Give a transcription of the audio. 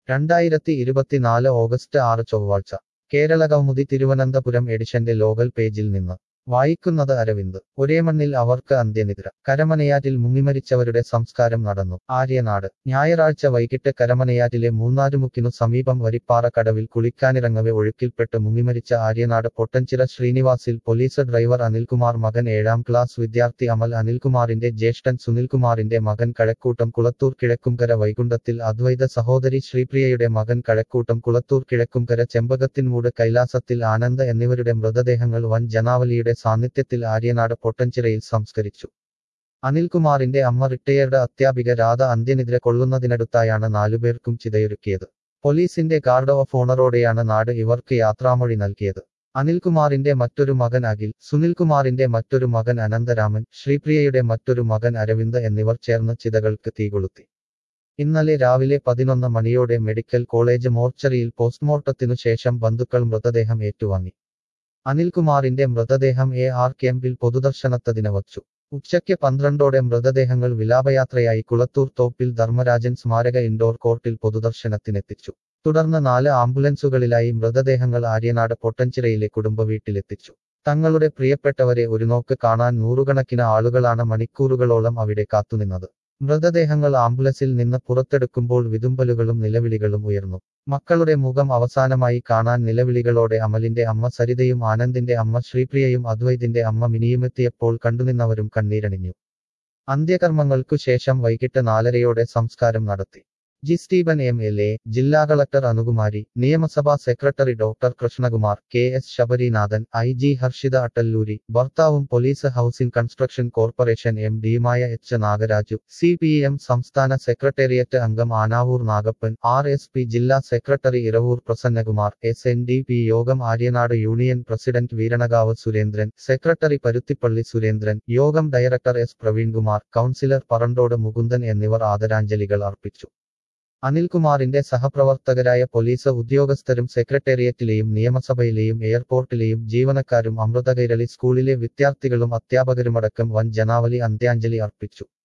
രണ്ടായിരത്തി ഇരുപത്തിനാല് ഓഗസ്റ്റ് ആറ് ചൊവ്വാഴ്ച കേരള കൗമുദി തിരുവനന്തപുരം എഡിഷന്റെ ലോകൽ പേജിൽ നിന്ന് വായിക്കുന്നത് അരവിന്ദ് ഒരേ മണ്ണിൽ അവർക്ക് അന്ത്യനിദ്ര കരമനയാറ്റിൽ മുങ്ങിമരിച്ചവരുടെ സംസ്കാരം നടന്നു ആര്യനാട് ഞായറാഴ്ച വൈകിട്ട് കരമനയാറ്റിലെ മൂന്നാറ്റുമുക്കിനു സമീപം വരിപ്പാറ കടവിൽ കുളിക്കാനിറങ്ങവെ ഒഴുക്കിൽപ്പെട്ട് മുങ്ങിമരിച്ച ആര്യനാട് പൊട്ടൻചിറ ശ്രീനിവാസിൽ പോലീസ് ഡ്രൈവർ അനിൽകുമാർ മകൻ ഏഴാം ക്ലാസ് വിദ്യാർത്ഥി അമൽ അനിൽകുമാറിന്റെ ജ്യേഷ്ഠൻ സുനിൽകുമാറിന്റെ മകൻ കഴക്കൂട്ടം കുളത്തൂർ കിഴക്കുംകര വൈകുണ്ഠത്തിൽ അദ്വൈത സഹോദരി ശ്രീപ്രിയയുടെ മകൻ കഴക്കൂട്ടം കുളത്തൂർ കിഴക്കുംകര ചെമ്പകത്തിൻമൂട് കൈലാസത്തിൽ ആനന്ദ് എന്നിവരുടെ മൃതദേഹങ്ങൾ വൻ ജനാവലിയുടെ സാന്നിധ്യത്തിൽ ആര്യനാട് പൊട്ടൻചിറയിൽ സംസ്കരിച്ചു അനിൽകുമാറിന്റെ അമ്മ റിട്ടയേർഡ് അധ്യാപിക രാധ അന്ത്യനിദ്ര കൊള്ളുന്നതിനടുത്തായാണ് നാലുപേർക്കും ചിതയൊരുക്കിയത് പോലീസിന്റെ ഗാർഡ് ഓഫ് ഓണറോടെയാണ് നാട് ഇവർക്ക് യാത്രാമൊഴി നൽകിയത് അനിൽകുമാറിന്റെ മറ്റൊരു മകൻ അഖിൽ സുനിൽകുമാറിന്റെ മറ്റൊരു മകൻ അനന്തരാമൻ ശ്രീപ്രിയയുടെ മറ്റൊരു മകൻ അരവിന്ദ് എന്നിവർ ചേർന്ന് ചിതകൾക്ക് തീകൊളുത്തി ഇന്നലെ രാവിലെ പതിനൊന്ന് മണിയോടെ മെഡിക്കൽ കോളേജ് മോർച്ചറിയിൽ പോസ്റ്റ്മോർട്ടത്തിനു ശേഷം ബന്ധുക്കൾ മൃതദേഹം ഏറ്റുവാങ്ങി അനിൽകുമാറിന്റെ മൃതദേഹം എ ആർ ക്യാമ്പിൽ പൊതുദർശനത്തതിന് വച്ചു ഉച്ചയ്ക്ക് പന്ത്രണ്ടോടെ മൃതദേഹങ്ങൾ വിലാപയാത്രയായി കുളത്തൂർ തോപ്പിൽ ധർമ്മരാജൻ സ്മാരക ഇൻഡോർ കോർട്ടിൽ പൊതുദർശനത്തിനെത്തിച്ചു തുടർന്ന് നാല് ആംബുലൻസുകളിലായി മൃതദേഹങ്ങൾ ആര്യനാട് പൊട്ടൻചിറയിലെ കുടുംബ വീട്ടിലെത്തിച്ചു തങ്ങളുടെ പ്രിയപ്പെട്ടവരെ ഒരു നോക്ക് കാണാൻ നൂറുകണക്കിന് ആളുകളാണ് മണിക്കൂറുകളോളം അവിടെ കാത്തുനിന്നത് മൃതദേഹങ്ങൾ ആംബുലൻസിൽ നിന്ന് പുറത്തെടുക്കുമ്പോൾ വിതുമ്പലുകളും നിലവിളികളും ഉയർന്നു മക്കളുടെ മുഖം അവസാനമായി കാണാൻ നിലവിളികളോടെ അമലിന്റെ അമ്മ സരിതയും ആനന്ദിന്റെ അമ്മ ശ്രീപ്രിയയും അദ്വൈതിന്റെ അമ്മ മിനിയുമെത്തിയപ്പോൾ കണ്ടുനിന്നവരും കണ്ണീരണിഞ്ഞു അന്ത്യകർമ്മങ്ങൾക്കു ശേഷം വൈകിട്ട് നാലരയോടെ സംസ്കാരം നടത്തി G Stephen M L A ജില്ലാ കളക്ടർ അനുകുമാരി നിയമസഭാ secretary doctor Krishnakumar K S Sabarinathan I G Harshita Attaluri ഭർത്താവും police housing construction corporation M ഡിയുമായ H Nagaraju C P M സംസ്ഥാന സെക്രട്ടേറിയറ്റ് അംഗം Anavoor Nagappan R S P ജില്ലാ secretary Iravoor Prasannakumar S N D P യോഗം Aryanad union president Veeranakavu Surendran secretary Paruthippally Surendran യോഗം director S Praveenkumar councillor Parandode Mukundan എന്നിവർ ആദരാഞ്ജലികൾ അർപ്പിച്ചു അനിൽകുമാറിന്റെ സഹപ്രവർത്തകരായ പോലീസ് ഉദ്യോഗസ്ഥരും സെക്രട്ടേറിയറ്റിലെയും നിയമസഭയിലെയും എയർപോർട്ടിലെയും ജീവനക്കാരും അമൃതകൈരളി സ്കൂളിലെ വിദ്യാർത്ഥികളും അധ്യാപകരുമടക്കം വൻ ജനാവലി അന്ത്യാഞ്ജലി അർപ്പിച്ചു